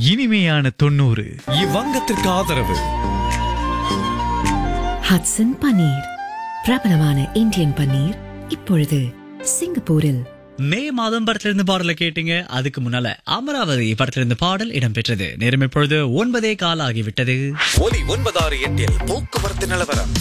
இனிமையான தொண்ணூறு இவ்வங்கத்திற்கு ஆதரவு ஹட்சன் பன்னீர் பிரபலமான இந்தியன் பன்னீர் இப்பொழுது சிங்கப்பூரில் மே மாதம் படத்திலிருந்து பாடலை கேட்டீங்க அதுக்கு முன்னால அமராவதி படத்திலிருந்து பாடல் இடம்பெற்றது நேரம் இப்பொழுது ஒன்பதே கால் ஆகிவிட்டது ஒலி ஒன்பதாறு எட்டில் போக்குவரத்து நிலவரம்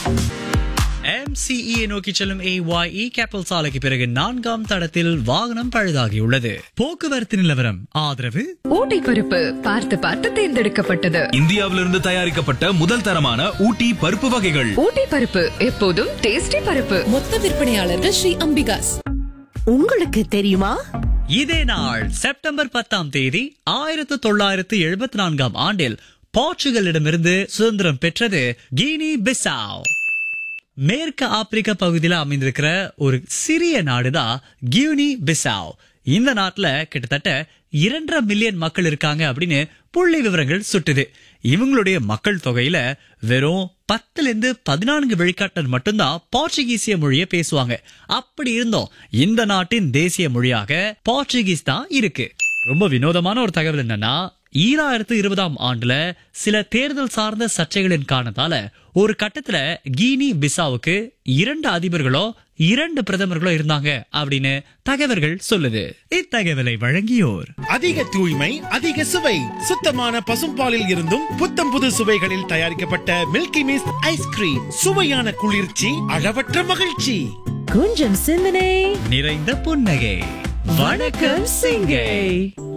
MCE -யை நோக்கி செல்லும் AYE கேப்பல் சாலைக்கு பிறகு நான்காம் தடத்தில் வாகனம் பழுதாகியுள்ளது போக்குவரத்து நிலவரம் ஆதரவு ஊட்டி பருப்பு பார்த்து பார்த்து தேர்ந்தெடுக்கப்பட்டது இந்தியாவிலிருந்து தயாரிக்கப்பட்ட முதல் தரமான ஊட்டி பருப்பு வகைகள் ஊட்டி பருப்பு எப்போதும் டேஸ்டி பருப்பு மொத்த விற்பனையாளர்கள் ஸ்ரீ அம்பிகாஸ் உங்களுக்கு தெரியுமா இதே நாள் செப்டம்பர் பத்தாம் தேதி ஆயிரத்து தொள்ளாயிரத்து எழுபத்தி நான்காம் ஆண்டில் போர்ச்சுகலிடமிருந்து சுதந்திரம் பெற்றது கீனி பிசாவ் மேற்கு ஆப்பிரிக்க பகுதியில் அமைந்திருக்கிற ஒரு சிறிய நாடுதான் கியூனி பிசாவ் இந்த நாட்டுல கிட்டத்தட்ட இரண்டரை மில்லியன் மக்கள் இருக்காங்க அப்படின்னு புள்ளி விவரங்கள் சுட்டுது இவங்களுடைய மக்கள் தொகையில வெறும் பத்துல இருந்து பதினான்கு விழுக்காட்டர் மட்டும்தான் போர்ச்சுகீசிய மொழியை பேசுவாங்க அப்படி இருந்தோம் இந்த நாட்டின் தேசிய மொழியாக போர்ச்சுகீஸ் தான் இருக்கு ரொம்ப வினோதமான ஒரு தகவல் என்னன்னா ஈராயிரத்து இருபதாம் ஆண்டுல சில தேர்தல் சார்ந்த சர்ச்சைகளின் காரணத்தால ஒரு கட்டத்துல கீனி பிசாவுக்கு இரண்டு அதிபர்களோ இரண்டு பிரதமர்களோ இருந்தாங்க அப்படின்னு தகவல்கள் சொல்லுது இத்தகவலை வழங்கியோர் அதிக தூய்மை அதிக சுவை சுத்தமான பசும்பாலில் இருந்தும் புத்தம் புது சுவைகளில் தயாரிக்கப்பட்ட மில்கி மிஸ்ட் ஐஸ்கிரீம் சுவையான குளிர்ச்சி அளவற்ற மகிழ்ச்சி கொஞ்சம் சிந்தனை நிறைந்த புன்னகை வணக்கம் சிங்கை